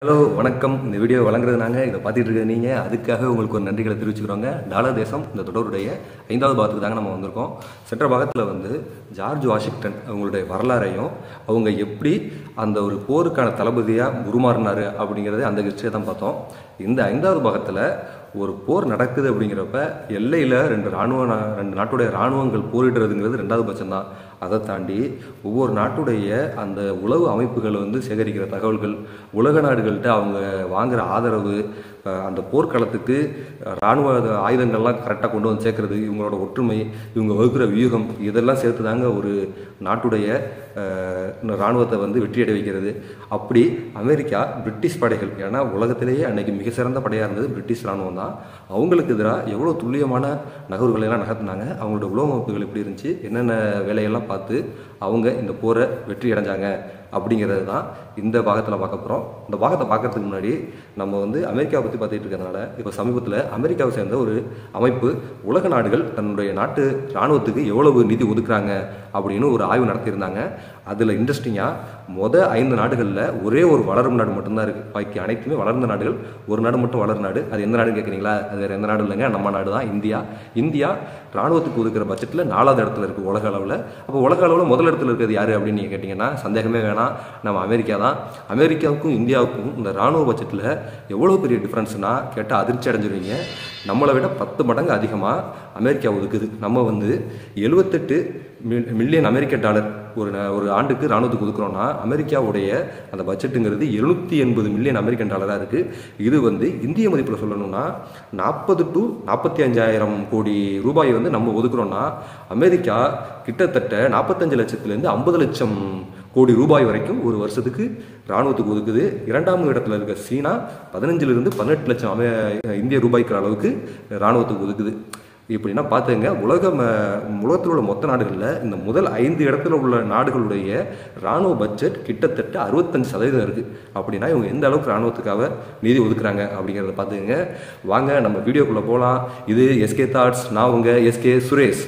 hello வணக்கம் இந்த video வழங்குறது நாங்கள் இதை பார்த்துட்டு இருக்க நீங்கள் அதுக்காக உங்களுக்கு ஒரு நன்றிகளை தெரிவிச்சுக்கிறோங்க டாலர் தேசம் இந்த தொடருடைய ஐந்தாவது பாகத்துக்கு தாங்க நம்ம வந்திருக்கோம் சென்ற பாகத்தில் வந்து ஜார்ஜ் வாஷிங்டன் அவங்களுடைய வரலாறையும் அவங்க எப்படி அந்த ஒரு போருக்கான தளபதியாக உருமாறினாரு அப்படிங்கிறத அந்த ஹிஸ்டரியை தான் பார்த்தோம் இந்த ஐந்தாவது பாகத்தில் ஒரு போர் நடக்குது அப்படிங்கிறப்ப எல்லையில் ரெண்டு ராணுவ நா- ரெண்டு நாட்டுடைய ராணுவங்கள் போரிடுறதுங்கிறது ரெண்டாவது பட்சம் தான் அதை தாண்டி ஒவ்வொரு நாட்டுடைய அந்த உளவு அமைப்புகள் வந்து சேகரிக்கிற தகவல்கள் உலக நாடுகள்கிட்ட அவங்க வாங்குற ஆதரவு அஹ், அந்த போர்க்களத்துக்கு அஹ், ராணுவ ஆயுதங்கள்லாம் கரெக்டாக கொண்டு வந்து சேர்க்கறது இவங்களோட ஒற்றுமை இவங்க வகுக்கிற வியூகம் இதெல்லாம் சேர்த்து தாங்க ஒரு நாட்டுடைய அஹ், ராணுவத்தை வந்து வெற்றியடை வைக்கிறது அப்படி அமெரிக்கா பிரிட்டிஷ் படைகள் ஏன்னா உலகத்திலேயே அன்னைக்கு மிக சிறந்த படையாக இருந்தது பிரிட்டிஷ் ராணுவம் தான் அவங்களுக்கு எதிராக எவ்வளோ துல்லியமான நகர்வுகளை எல்லாம் நகர்த்தினாங்க அவங்களோட உளவு அமைப்புகள் எப்படி இருந்துச்சு என்னென்ன வேலையெல்லாம் பார்த்து அவங்க இந்த போரை வெற்றி அடைஞ்சாங்க அப்படிங்கிறது தான் இந்த பாகத்தில் பார்க்க போகிறோம் இந்த பாகத்தை பார்க்கறதுக்கு முன்னாடி நம்ம வந்து அமெரிக்காவை பற்றி பார்த்துட்டு இருக்கிறதுனால இப்போ சமீபத்தில் அமெரிக்காவை சேர்ந்த ஒரு அமைப்பு உலக நாடுகள் தன்னுடைய நாட்டு இராணுவத்துக்கு எவ்வளவு நிதி ஒதுக்குறாங்க அப்படின்னு ஒரு ஆய்வு நடத்தியிருந்தாங்க அதில் இன்ட்ரெஸ்டிங்காக மொத ஐந்து நாடுகளில் ஒரே ஒரு வளரும் நாடு மட்டும்தான் இருக்குது பாக்கி அனைத்துமே வளர்ந்த நாடுகள் ஒரு நாடு மட்டும் வளரும் நாடு அது எந்த நாடுன்னு கேட்குறீங்களா அது வேறு எந்த நாடு இல்லைங்க நம்ம நாடு தான் இந்தியா இந்தியா ராணுவத்துக்கு ஒதுக்குற பட்ஜெட்டில் நாலாவது இடத்துல இருக்குது உலக அளவில் அப்போ உலக அளவில் முதல் இடத்துல இருக்கிறது யார் அப்படின்னு நீங்கள் கேட்டிங்கன்னா சந்தேகமே வேணாம் நம்ம அமெரிக்கா தான் அமெரிக்காவுக்கும் இந்தியாவுக்கும் இந்த ராணுவ பட்ஜெட்டில் எவ்வளோ பெரிய டிஃப்ரென்ஸ்னா கேட்டால் அதிர்ச்சி அடைஞ்சிருவீங்க நம்மளை விட பத்து மடங்கு அதிகமாக அமெரிக்கா ஒதுக்குது நம்ம வந்து எழுபத்தெட்டு மில்லியன் அமெரிக்க டாலர் ஒரு ந- ஒரு ஆண்டுக்கு ராணுவத்துக்கு ஒதுக்குறோம்னா அமெரிக்காவுடைய அந்த பட்ஜெட்டுங்கிறது எழுநூற்றி எண்பது மில்லியன் அமெரிக்கன் டாலராக இருக்குது இது வந்து இந்திய மதிப்பில் சொல்லணும்னா நாற்பது டு நாற்பத்தி அஞ்சாயிரம் கோடி ரூபாய் வந்து நம்ம ஒதுக்குறோம்னா அமெரிக்கா கிட்டத்தட்ட நாற்பத்தஞ்சு லட்சத்துலேருந்து ஐம்பது லட்சம் கோடி ரூபாய் வரைக்கும் ஒரு வருஷத்துக்கு ராணுவத்துக்கு ஒதுக்குது இரண்டாம் இடத்துல இருக்க சீனா பதினஞ்சிலிருந்து பதினெட்டு லட்சம் அமெ இந்திய ரூபாய்க்கு அளவுக்கு ராணுவத்துக்கு ஒதுக்குது இப்படின்னா பார்த்துங்க உலக ம- உலகத்தில் உள்ள மொத்த நாடுகளில் இந்த முதல் ஐந்து இடத்துல உள்ள நாடுகளுடைய ராணுவ பட்ஜெட் கிட்டத்தட்ட அறுபத்தஞ்சு சதவீதம் இருக்குது அப்படின்னா இவங்க எந்த அளவுக்கு ராணுவத்துக்காக நிதி ஒதுக்குறாங்க அப்படிங்கிறத பார்த்துங்க வாங்க நம்ம வீடியோக்குள்ளே போகலாம் இது எஸ்கே தாட்ஸ் நான் உங்கள் எஸ்கே சுரேஷ்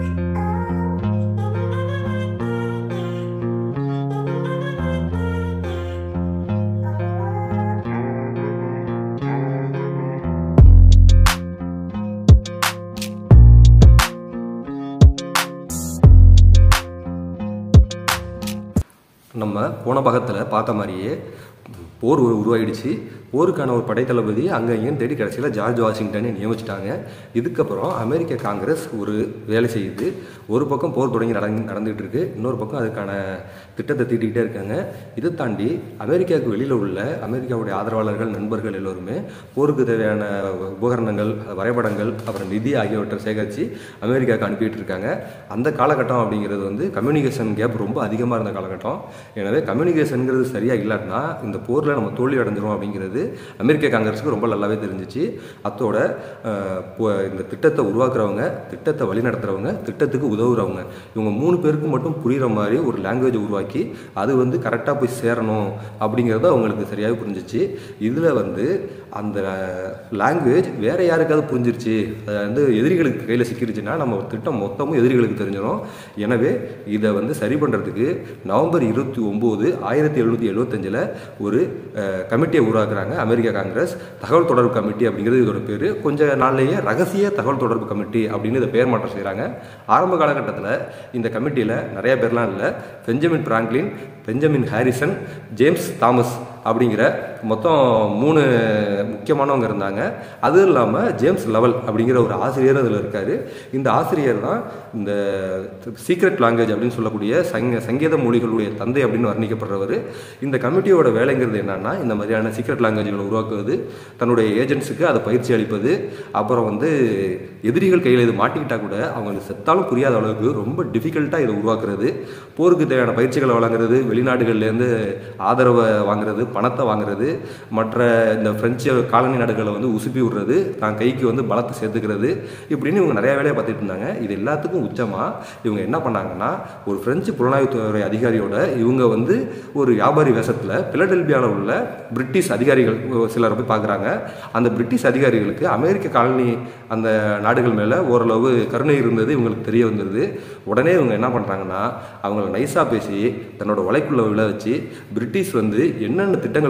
நம்ம போன பாகத்தில் பார்த்த மாதிரியே போர் உரு- உருவாயிடுச்சு போருக்கான ஒரு படைத்தளபதி அங்கே இங்கேயும் தேடி கடைசியில் ஜார்ஜ் வாஷிங்டனை நியமிச்சிட்டாங்க இதுக்கப்புறம் அமெரிக்க காங்கிரஸ் ஒரு வேலை செய்யுது ஒரு பக்கம் போர் தொடங்கி நடந்து நடந்துகிட்டு இருக்கு இன்னொரு பக்கம் அதுக்கான திட்டத்தை தீட்டிக்கிட்டே இருக்காங்க இதை தாண்டி அமெரிக்காவுக்கு வெளியில் உள்ள அமெரிக்காவுடைய ஆதரவாளர்கள் நண்பர்கள் எல்லோருமே போருக்கு தேவையான உபகரணங்கள் வரைபடங்கள் அப்புறம் நிதி ஆகியவற்றை சேகரித்து அமெரிக்காவுக்கு அனுப்பிட்டு இருக்காங்க அந்த காலகட்டம் அப்படிங்கிறது வந்து கம்யூனிகேஷன் கேப் ரொம்ப அதிகமாக இருந்த காலகட்டம் எனவே கம்யூனிகேஷனுங்கிறது சரியாக இல்லாட்டினா இந்த போரில் நம்ம தோல்வி அடைஞ்சிரும் அப்படிங்கிறது அமெரிக்க காங்கிரஸுக்கு ரொம்ப நல்லாவே தெரிஞ்சிச்சு அத்தோட அஹ், போ- இந்த திட்டத்தை உருவாக்குறவங்க திட்டத்தை வழிநடத்துறவங்க திட்டத்துக்கு உதவுறவங்க இவங்க மூணு பேருக்கு மட்டும் புரிகிற மாதிரி ஒரு லாங்குவேஜ் உருவாக்கி அது வந்து கரெக்டாக போய் சேரணும் அப்படிங்கிறது அவங்களுக்கு சரியாகவே புரிஞ்சிச்சு இதில் வந்து அந்த லாங்குவேஜ் வேற யாருக்காவது புரிஞ்சிருச்சு அது வந்து எதிரிகளுக்கு கையில் சிக்கிருச்சுன்னா நம்ம திட்டம் மொத்தமும் எதிரிகளுக்கு தெரிஞ்சிடும் எனவே இதை வந்து சரி பண்ணுறதுக்கு நவம்பர் இருபத்தி ஒம்பது ஆயிரத்தி எழுநூற்றி எழுபத்தஞ்சில் ஒரு அஹ், கமிட்டியை உருவாக்குறாங்க அமெரிக்க காங்கிரஸ் தகவல் தொடர்பு கமிட்டி அப்படிங்கிறது இதோட பேர் கொஞ்ச நாள்லேயே ரகசிய தகவல் தொடர்பு கமிட்டி அப்படின்னு இதை பெயர் மாற்றம் செய்கிறாங்க ஆரம்ப காலகட்டத்தில் இந்த கமிட்டியில் நிறைய பேர்லாம் இல்லை Benjamin Franklin Benjamin Harrison James Thomas அப்படிங்கிற மொத்தம் மூணு முக்கியமானவங்க இருந்தாங்க அதுவும் இல்லாமல் ஜேம்ஸ் லெவல் அப்படிங்கிற ஒரு ஆசிரியர் அதில் இருக்கார் இந்த ஆசிரியர் தான் இந்த சீக்ரெட் லாங்குவேஜ் அப்படின்னு சொல்லக்கூடிய சங்க சங்கீத மொழிகளுடைய தந்தை அப்படின்னு வர்ணிக்கப்படுறவர் இந்த கமிட்டியோட வேலைங்கிறது என்னன்னா இந்த மாதிரியான சீக்ரெட் லாங்குவேஜ்களை உருவாக்குவது தன்னுடைய ஏஜென்ட்ஸுக்கு அதை பயிற்சி அளிப்பது அப்புறம் வந்து எதிரிகள் கையில் இது மாட்டிக்கிட்டா கூட அவங்களுக்கு செத்தாலும் புரியாத அளவுக்கு ரொம்ப டிஃபிகல்ட்டாக இதை உருவாக்குறது போருக்கு தேவையான பயிற்சிகளை வழங்குறது வெளிநாடுகள்லேருந்து ஆதரவை வாங்குறது பணத்தை வாங்குறது மற்ற இந்த பிரெஞ்சு காலனி நாடுகளை வந்து உசுப்பி விடுறது தான் கைக்கு வந்து பலத்தை சேர்த்துக்கிறது இப்படின்னு இவங்க நிறைய வேலையை பார்த்துட்டு இருந்தாங்க இது எல்லாத்துக்கும் உச்சமாக இவங்க என்ன பண்ணாங்கன்னா ஒரு பிரெஞ்சு புலனாய்வுத்துறை அதிகாரியோட இவங்க வந்து ஒரு வியாபாரி வேஷத்தில் பிலடெல்பியாவில் உள்ள பிரிட்டிஷ் அதிகாரிகள் சிலரை போய் பார்க்குறாங்க அந்த பிரிட்டிஷ் அதிகாரிகளுக்கு அமெரிக்க காலனி அந்த நாடுகள் மேலே ஓரளவு கருணை இருந்தது இவங்களுக்கு தெரிய வந்துடுது உடனே இவங்க என்ன பண்ணுறாங்கன்னா அவங்கள நைஸாக பேசி தன்னோட வலைக்குள்ள விழ வச்சு பிரிட்டிஷ் வந்து என்னென்ன திட்டங்கள் திட்டுறாங்களோ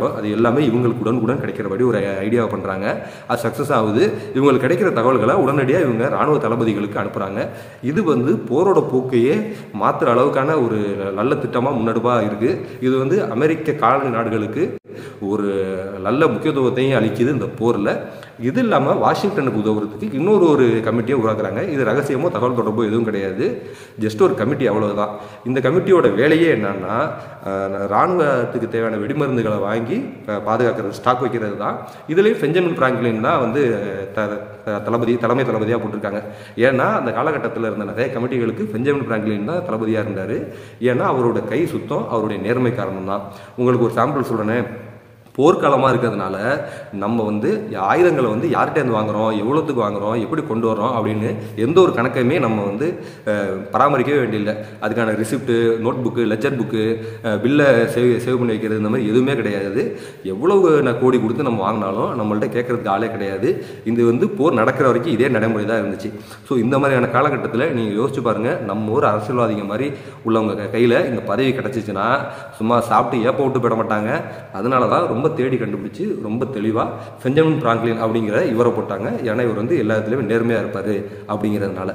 அது எல்லாமே இவங்களுக்கு உடனுக்குடன் கிடைக்கிறபடி ஒரு ஐடியாவை பண்ணுறாங்க அது சக்ஸஸ் ஆகுது இவங்களுக்கு கிடைக்கிற தகவல்களை உடனடியாக இவங்க ராணுவ தளபதிகளுக்கு அனுப்புகிறாங்க இது வந்து போரோட போக்கையே மாற்றுற அளவுக்கான ஒரு நல்ல திட்டமாக முன்னெடுப்பாக இருக்குது இது வந்து அமெரிக்க காலனி நாடுகளுக்கு ஒரு நல்ல முக்கியத்துவத்தையும் அளிக்குது இந்த போரில் இது இல்லாமல் வாஷிங்டனுக்கு உதவுறதுக்கு இன்னொரு ஒரு கமிட்டியை உருவாக்குறாங்க இது ரகசியமோ தகவல் தொடர்போ எதுவும் கிடையாது ஜஸ்ட் ஒரு கமிட்டி அவ்வளவுதான் இந்த கமிட்டியோட வேலையே என்னன்னா அஹ், ராணுவத்துக்கு தேவையான வெடிமருந்துகளை வாங்கி அஹ், பாதுகாக்கிறது ஸ்டாக் வைக்கிறது தான் இதுலேயும் பெஞ்சமின் பிராங்க்லின் தான் வந்து த த- தளபதி தலைமை தளபதியாக போட்டிருக்காங்க ஏன்னா அந்த காலகட்டத்தில் இருந்த நிறைய கமிட்டிகளுக்கு பெஞ்சமின் பிராங்க்லின் தான் தளபதியாக இருந்தார் ஏன்னா அவரோட கை சுத்தம் அவருடைய நேர்மை காரணம் தான் உங்களுக்கு ஒரு சாம்பிள் சொல்கிறேனே போர்க்காலமாக இருக்கிறதுனால நம்ம வந்து ஆயுதங்களை வந்து யார்கிட்ட இருந்து வாங்குறோம் எவ்வளோத்துக்கு வாங்குறோம் எப்படி கொண்டு வரோம் அப்படின்னு எந்த ஒரு கணக்கையுமே நம்ம வந்து அஹ், பராமரிக்கவே வேண்டியதில்லை அதுக்கான receipt note book ledger book பில்லை சேவ் சேவ் பண்ணி வைக்கிறது இந்த மாதிரி எதுவுமே கிடையாது எவ்வளவு நான் கோடி கொடுத்து நம்ம வாங்கினாலும் நம்மள்ட்ட கேட்கறதுக்கு ஆளே கிடையாது இது வந்து போர் நடக்கிற வரைக்கும் இதே நடைமுறை தான் இருந்துச்சு ஸோ இந்த மாதிரியான காலகட்டத்தில் நீங்கள் யோசிச்சு பாருங்க நம்ம ஊர் அரசியல்வாதிங்க மாதிரி உள்ளவங்க கையில் இந்த பதவி கிடச்சிச்சின்னா சும்மா சாப்பிட்டு ஏப்ப விட்டு போயிட மாட்டாங்க அதனால தான் ரொம்ப தேடி கண்டுபிடிச்சு ரொம்ப தெளிவாக பெஞ்சமின் பிராங்க்லின் அப்படிங்கிற இவரை போட்டாங்க ஏன்னா இவர் வந்து எல்லா இடத்துலையுமே நேர்மையாக இருப்பார் அப்படிங்கிறதுனால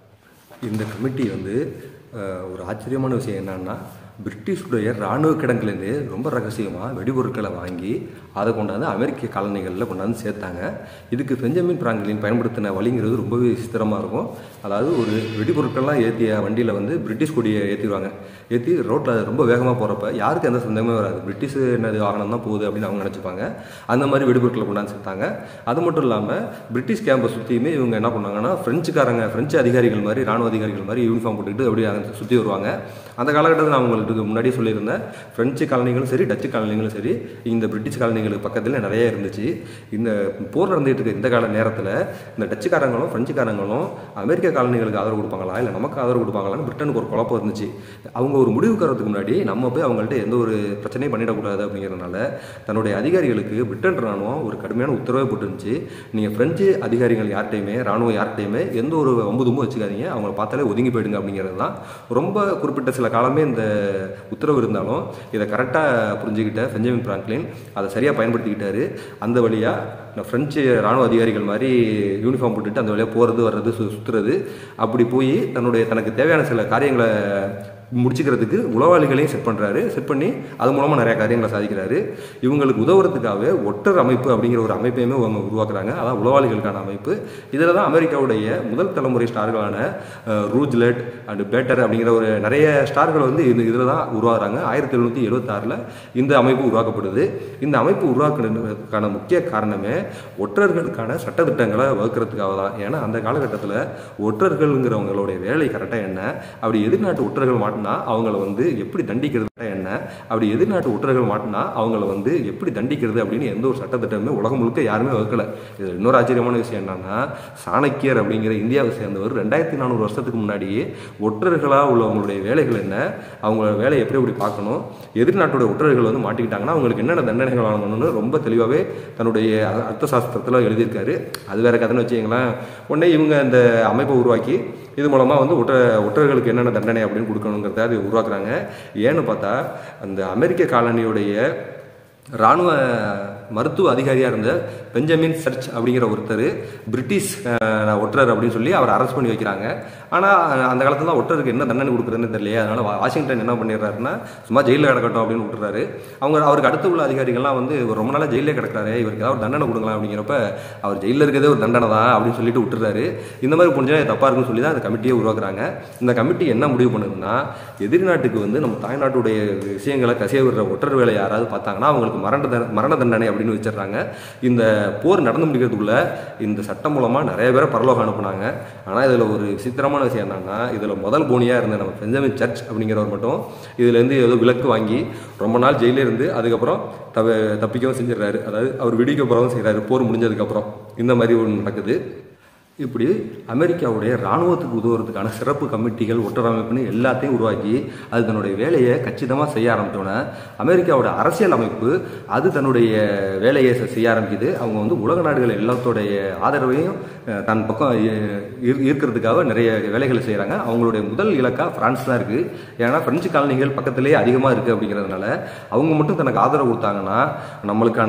இந்த கமிட்டி வந்து அஹ், ஒரு ஆச்சரியமான விஷயம் என்னன்னா பிரிட்டிஷுடைய இராணுவ கிடங்குலேருந்து ரொம்ப ரகசியமாக வெடிபொருட்களை வாங்கி அதை கொண்டாந்து அமெரிக்க காலனிகளில் கொண்டாந்து சேர்த்தாங்க இதுக்கு பெஞ்சமின் பிராங்கலின் பயன்படுத்தின வழிங்கிறது ரொம்பவே விசித்திரமாக இருக்கும் அதாவது ஒரு வெடிபொருட்கள்லாம் ஏற்றிய வண்டியில் வந்து பிரிட்டிஷ் கொடியை ஏற்றிடுவாங்க ஏற்றி ரோட்டில் ரொம்ப வேகமாக போகிறப்ப யாருக்கு எந்த சந்தேகமே வராது பிரிட்டிஷ் என்னது வாகனம் தான் போகுது அப்படின்னு அவங்க நினச்சிப்பாங்க அந்த மாதிரி வெடிபொருட்களை கொண்டாந்து சேர்த்தாங்க அது மட்டும் இல்லாமல் பிரிட்டிஷ் கேம்பை சுற்றியுமே இவங்க என்ன பண்ணாங்கன்னா ஃப்ரெஞ்சுக்காரங்க ஃப்ரெஞ்சு அதிகாரிகள் மாதிரி ராணுவ அதிகாரிகள் மாதிரி யூனிஃபார்ம் போட்டுக்கிட்டு அப்படியே அங்க சுற்றி வருவாங்க அந்த காலகட்டத்தில் நான் உங்களுக்கு முன்னாடியே சொல்லியிருந்தேன் ஃப்ரெஞ்சு காலனிகளும் சரி டச்சு காலனிகளும் சரி இந்த பிரிட்டிஷ் காலனிகளுக்கு பக்கத்தில் நிறைய இருந்துச்சு இந்த போர் நடந்துகிட்டு இருக்க இந்த கால நேரத்தில் இந்த டச்சுக்காரங்களும் ஃப்ரெஞ்சுக்காரங்களும் அமெரிக்க காலனிகளுக்கு ஆதரவு கொடுப்பாங்களா இல்லை நமக்கு ஆதரவு கொடுப்பாங்களான்னு பிரிட்டனுக்கு ஒரு குழப்பம் இருந்துச்சு அவங்க ஒரு முடிவுக்கு வரதுக்கு முன்னாடி நம்ம போய் அவங்கள்ட்ட எந்த ஒரு பிரச்சனையும் பண்ணிடக்கூடாது அப்படிங்கிறதுனால தன்னுடைய அதிகாரிகளுக்கு பிரிட்டன் ராணுவம் ஒரு கடுமையான உத்தரவை போட்டுருந்துச்சு நீங்கள் ஃப்ரெஞ்சு அதிகாரிகள் யார்கிட்டையுமே ராணுவம் யார்கிட்டையுமே எந்த ஒரு வம்பு தும்பும் வச்சுக்காதீங்க அவங்கள பார்த்தாலே ஒதுங்கி போயிடுங்க அப்படிங்கிறது தான் ரொம்ப குறிப்பிட்ட சில காலமே இந்த உத்தரவு இருந்தாலும் இதை கரெக்டாக புரிஞ்சுக்கிட்ட பெஞ்சமின் பிராங்க்லின் அதை சரியாக பயன்படுத்திக்கிட்டாரு அந்த வழியாக ஃப்ரெஞ்சு ராணுவ அதிகாரிகள் மாதிரி யூனிஃபார்ம் போட்டுட்டு அந்த வழியாக போகிறது வர்றது சு சுற்றுறது அப்படி போய் தன்னுடைய தனக்கு தேவையான சில காரியங்களை முடிச்சுக்கிறதுக்கு உளவாளிகளையும் செட் பண்ணுறாரு செட் பண்ணி அது மூலமாக நிறைய காரியங்களை சாதிக்கிறாரு இவங்களுக்கு உதவுறதுக்காகவே ஒட்டர் அமைப்பு அப்படிங்கிற ஒரு அமைப்பையுமே அவங்க உருவாக்குறாங்க அதான் உளவாளிகளுக்கான அமைப்பு இதில் தான் அமெரிக்காவுடைய முதல் தலைமுறை ஸ்டார்களான அஹ், ரூஜ்லெட் அண்ட் பேட்டர் அப்படிங்கிற ஒரு நிறைய ஸ்டார்கள் வந்து இந்த இதில் தான் உருவாகுறாங்க ஆயிரத்தி எழுநூற்றி எழுபத்தாறில் இந்த அமைப்பு உருவாக்கப்படுது இந்த அமைப்பு உருவாக்குறதுக்கான முக்கிய காரணமே ஒற்றர்களுக்கான சட்டத்திட்டங்களை வகுக்கிறதுக்காக தான் ஏன்னா அந்த காலகட்டத்தில் ஒற்றர்கள்ங்கிறவங்களுடைய வேலை கரெக்டாக என்ன அப்படி எதிர்நாட்டு ஒற்றர்கள் மாட்டினா அவங்கள வந்து எப்படி தண்டிக்கிறது என்ன அப்படி எதிர்நாட்டு ஒற்றர்கள் மாட்டினா அவங்கள வந்து எப்படி தண்டிக்கிறது அப்படின்னு எந்த ஒரு சட்டத்திட்டமே உலகம் முழுக்க யாருமே வகுக்கல இது இன்னொரு ஆச்சரியமான விஷயம் என்னன்னா சாணக்கியர் அப்படிங்கிற இந்தியாவை சேர்ந்தவர் ரெண்டாயிரத்தி நானூறு வருஷத்துக்கு முன்னாடியே ஒற்றர்களாக உள்ளவங்களுடைய வேலைகள் என்ன அவங்களோட வேலையை எப்படி எப்படி பார்க்கணும் எதிர்நாட்டோட ஒற்றர்கள் வந்து மாட்டிக்கிட்டாங்கன்னா அவங்களுக்கு என்னென்ன தண்டனைகள் வாங்கணும்னு ரொம்ப தெளிவாகவே தன்னுடைய அ- அர்த்த சாஸ்திரத்தில் எழுதியிருக்காரு அது வேற கதைன்னு வச்சுங்களேன் உடனே இவங்க அந்த அமைப்பை உருவாக்கி இது மூலமாக வந்து ஒற்ற ஒற்றர்களுக்கு என்னென்ன தண்டனை அப்படின்னு கொடுக்கணுங்கிறத அது உருவாக்குறாங்க ஏன்னு பார்த்தா அந்த அமெரிக்க காலனியுடைய இராணுவ மருத்துவ அதிகாரியாக இருந்த பெஞ்சமின் சர்ச் அப்படிங்கிற ஒருத்தர் பிரிட்டிஷ் அஹ், ஒற்றர் அப்படின்னு சொல்லி அவர் அரெஸ்ட் பண்ணி வைக்கிறாங்க ஆனால் அந்த காலத்துல தான் ஒற்றருக்கு என்ன தண்டனை கொடுக்குறதுன்னு தெரியல அதனால வா- வாஷிங்டன் என்ன பண்ணிடுறாருன்னா சும்மா ஜெயிலில் கிடக்கட்டும் அப்படின்னு விட்டுறாரு அவங்க அவருக்கு அடுத்து உள்ள அதிகாரிகள்லாம் வந்து இவர் ரொம்ப நாளாக ஜெயிலே கிடக்குறாரு இவருக்கு ஏதாவது ஒரு தண்டனை கொடுக்கலாம் அப்படிங்கிறப்ப அவர் ஜெயிலில் இருக்கிறதே ஒரு தண்டனை தான் அப்படின்னு சொல்லிட்டு விட்டுறாரு இந்த மாதிரி புரிஞ்சா இது தப்பா இருக்குன்னு சொல்லி தான் அந்த கமிட்டியை உருவாக்குறாங்க இந்த கமிட்டி என்ன முடிவு பண்ணுதுன்னா எதிரி நாட்டுக்கு வந்து நம்ம தாய்நாட்டுடைய விஷயங்களை கசிய விடுற ஒற்றர் வேலை யாராவது பார்த்தாங்கன்னா அவங்களுக்கு மரண தண்டனை மரண தண்டனை அப்படின்னு வச்சிடுறாங்க இந்த போர் நடந்து முடிக்கிறதுக்குள்ள இந்த சட்டம் மூலமா நிறைய பேரை பரலோகம் அனுப்புனாங்க ஆனா இதுல ஒரு விசித்திரமான விஷயம் என்னன்னா இதுல முதல் போனியா இருந்த நம்ம பெஞ்சமின் சர்ச் அப்படிங்கிறவர் மட்டும் இதுல இருந்து ஏதோ விலக்கு வாங்கி ரொம்ப நாள் ஜெயிலே இருந்து அதுக்கப்புறம் தவ தப்பிக்கவும் செஞ்சிடறாரு அதாவது அவர் விடிக்க போறவும் செய்றாரு போர் முடிஞ்சதுக்கு அப்புறம் இந்த மாதிரி ஒன்று நடக்குது இப்படி அமெரிக்காவுடைய இராணுவத்துக்கு உதவுறதுக்கான சிறப்பு கமிட்டிகள் ஒற்றரமைப்புன்னு எல்லாத்தையும் உருவாக்கி அது தன்னுடைய வேலையை கச்சிதமாக செய்ய ஆரம்பித்தோன்னே அமெரிக்காவோட அரசியல் அமைப்பு அது தன்னுடைய வேலையை செ- செய்ய ஆரம்பிக்குது அவங்க வந்து உலக நாடுகள் எல்லாத்தோடைய ஆதரவையும் அஹ், தன் பக்கம் ஈ- ஈர்- ஈர்க்கிறதுக்காக நிறைய வேலைகளை செய்கிறாங்க அவங்களுடைய முதல் இலக்கா பிரான்ஸ் தான் இருக்குது ஏன்னா பிரெஞ்சு காலனிகள் பக்கத்திலேயே அதிகமாக இருக்குது அப்படிங்கிறதுனால அவங்க மட்டும் தனக்கு ஆதரவு கொடுத்தாங்கன்னா நம்மளுக்கான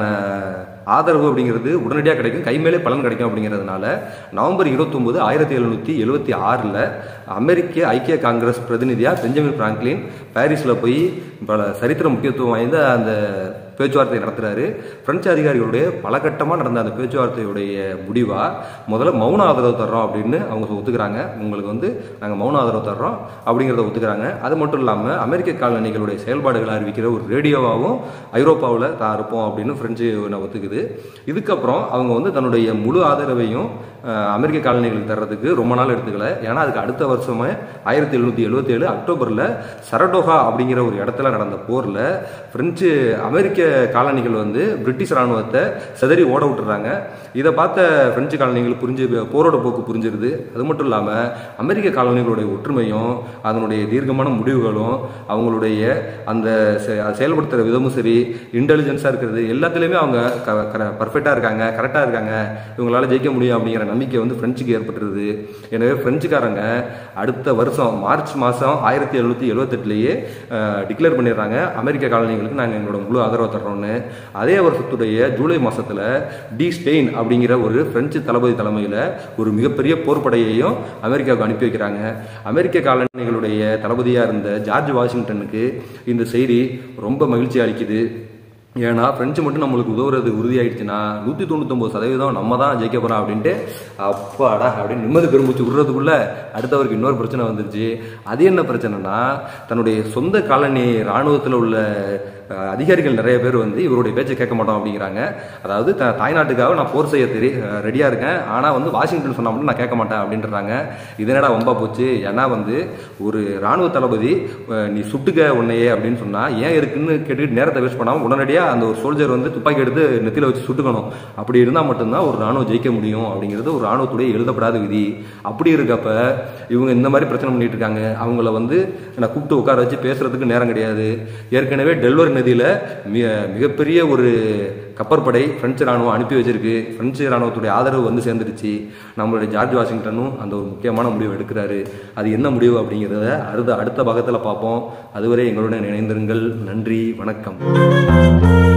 ஆதரவு அப்படிங்கிறது உடனடியாக கிடைக்கும் கை மேலே பலன் கிடைக்கும் அப்படிங்கிறதுனால நவம்பர் இருபத்தொம்போது ஆயிரத்தி எழுநூற்றி எழுபத்தி ஆறில் அமெரிக்க ஐக்கிய காங்கிரஸ் பிரதிநிதியாக பெஞ்சமின் பிராங்க்லின் பாரிஸில் போய் பல சரித்திர முக்கியத்துவம் வாய்ந்த அந்த பேச்சுவார்த்தை நடத்துறாரு பிரெஞ்சு அதிகாரிகளுடைய பல கட்டமாக நடந்த அந்த பேச்சுவார்த்தையுடைய முடிவாக முதல்ல மௌன ஆதரவு தர்றோம் அப்படின்னு அவங்க ஒத்துக்கிறாங்க உங்களுக்கு வந்து நாங்கள் மௌன ஆதரவு தர்றோம் அப்படிங்கிறத ஒத்துக்கிறாங்க அது மட்டும் இல்லாமல் அமெரிக்க காலனிகளுடைய செயல்பாடுகளை அறிவிக்கிற ஒரு ரேடியோவாகவும் ஐரோப்பாவில் தான் இருப்போம் அப்படின்னு பிரெஞ்சு ஒத்துக்குது இதுக்கப்புறம் அவங்க வந்து தன்னுடைய முழு ஆதரவையும் அஹ், அமெரிக்க காலனிகளுக்கு தர்றதுக்கு ரொம்ப நாள் எடுத்துக்கல ஏன்னா அதுக்கு அடுத்த வருஷமே ஆயிரத்தி எழுநூற்றி எழுபத்தி ஏழு அக்டோபரில் சரடோகா அப்படிங்கிற ஒரு இடத்துல நடந்த போரில் பிரெஞ்சு அமெரிக்க காலனிகள் வந்து பிரிட்டிஷ் ராணுவத்தை சிதறி ஓட விட்டுறாங்க இதை பார்த்த பிரெஞ்சு காலனிகள் புரிஞ்சு போரோட போக்கு புரிஞ்சிருது அது மட்டும் இல்லாமல் அமெரிக்க காலனிகளுடைய ஒற்றுமையும் அதனுடைய தீர்க்கமான முடிவுகளும் அவங்களுடைய அந்த செ- அதை செயல்படுத்துகிற விதமும் சரி இன்டெலிஜென்ஸாக இருக்கிறது எல்லாத்துலேயுமே அவங்க பர்ஃபெக்டாக இருக்காங்க கரெக்டாக இருக்காங்க இவங்களால ஜெயிக்க முடியும் அப்படிங்கிற நம்பிக்கை வந்து பிரெஞ்சுக்கு ஏற்பட்டுருது எனவே பிரெஞ்சுக்காரங்க அடுத்த வருஷம் மார்ச் மாதம் ஆயிரத்தி எழுநூற்றி எழுபத்தெட்டுலேயே டிக்ளேர் பண்ணிடுறாங்க அமெரிக்க காலனிகளுக்கு நாங்கள் எங்களோட முழு ஆதரவு தர்றோம்னு அதே வருஷத்துடைய ஜூலை மாதத்தில் டி ஸ்பெயின் அப்படிங்கிற ஒரு பிரெஞ்சு தளபதி தலைமையில் ஒரு மிகப்பெரிய போர்ப்படையையும் அமெரிக்காவுக்கு அனுப்பி வைக்கிறாங்க அமெரிக்க காலனிகளுடைய தளபதியாக இருந்த ஜார்ஜ் வாஷிங்டனுக்கு இந்த செய்தி ரொம்ப மகிழ்ச்சி அளிக்குது ஏன்னா ஃப்ரெஞ்சு மட்டும் நம்மளுக்கு உதவுறது உறுதியாயிடுச்சுன்னா நூற்றி தொண்ணூத்தொம்பது சதவீதம் நம்ம தான் ஜெயிக்க போகிறோம் அப்படின்ட்டு அப்பாடா அப்படின்னு நிம்மதி பெருமூச்சு விடுறதுக்குள்ள அடுத்தவருக்கு இன்னொரு பிரச்சனை வந்துருச்சு அது என்ன பிரச்சனைனா தன்னுடைய சொந்த காலனி இராணுவத்தில் உள்ள அஹ், அதிகாரிகள் நிறைய பேர் வந்து இவருடைய பேச்சை கேட்க மாட்டோம் அப்படிங்கிறாங்க அதாவது த தாய்நாட்டுக்காக நான் போர் செய்ய தெரி ரெடியாக இருக்கேன் ஆனால் வந்து வாஷிங்டன் சொன்னா மட்டும் நான் கேட்க மாட்டேன் அப்படின்றாங்க இது என்னடா வம்பா போச்சு ஏன்னா வந்து ஒரு ராணுவ தளபதி அஹ், நீ சுட்டுக்க உன்னையே அப்படின்னு சொன்னா ஏன் இருக்குன்னு கேட்டுட்டு நேரத்தை வேஸ்ட் பண்ணாமல் உடனடியாக அந்த ஒரு சோல்ஜர் வந்து துப்பாக்கி எடுத்து நெத்தியில் வச்சு சுட்டுக்கணும் அப்படி இருந்தால் மட்டும்தான் ஒரு ராணுவம் ஜெயிக்க முடியும் அப்படிங்கிறது ஒரு ராணுவத்துடைய எழுதப்படாத விதி அப்படி இருக்கப்ப இவங்க இந்த மாதிரி பிரச்சனை பண்ணிட்டு இருக்காங்க அவங்கள வந்து நான் கூப்பிட்டு உட்கார வச்சு பேசுறதுக்கு நேரம் கிடையாது ஏற்கனவே டெல்வர் நதியில் மிக மிகப்பெரிய ஒரு கப்பற்படை பிரெஞ்சு ராணுவம் அனுப்பி வச்சிருக்கு பிரெஞ்சு ராணுவத்துடைய ஆதரவு வந்து சேர்ந்துருச்சு நம்மளுடைய ஜார்ஜ் வாஷிங்டனும் அந்த ஒரு முக்கியமான முடிவு எடுக்கிறாரு அது என்ன முடிவு அப்படிங்கிறத அடுத்த அடுத்த பாகத்தில் பார்ப்போம் அதுவரை எங்களுடன் இணைந்திருங்கள் நன்றி வணக்கம்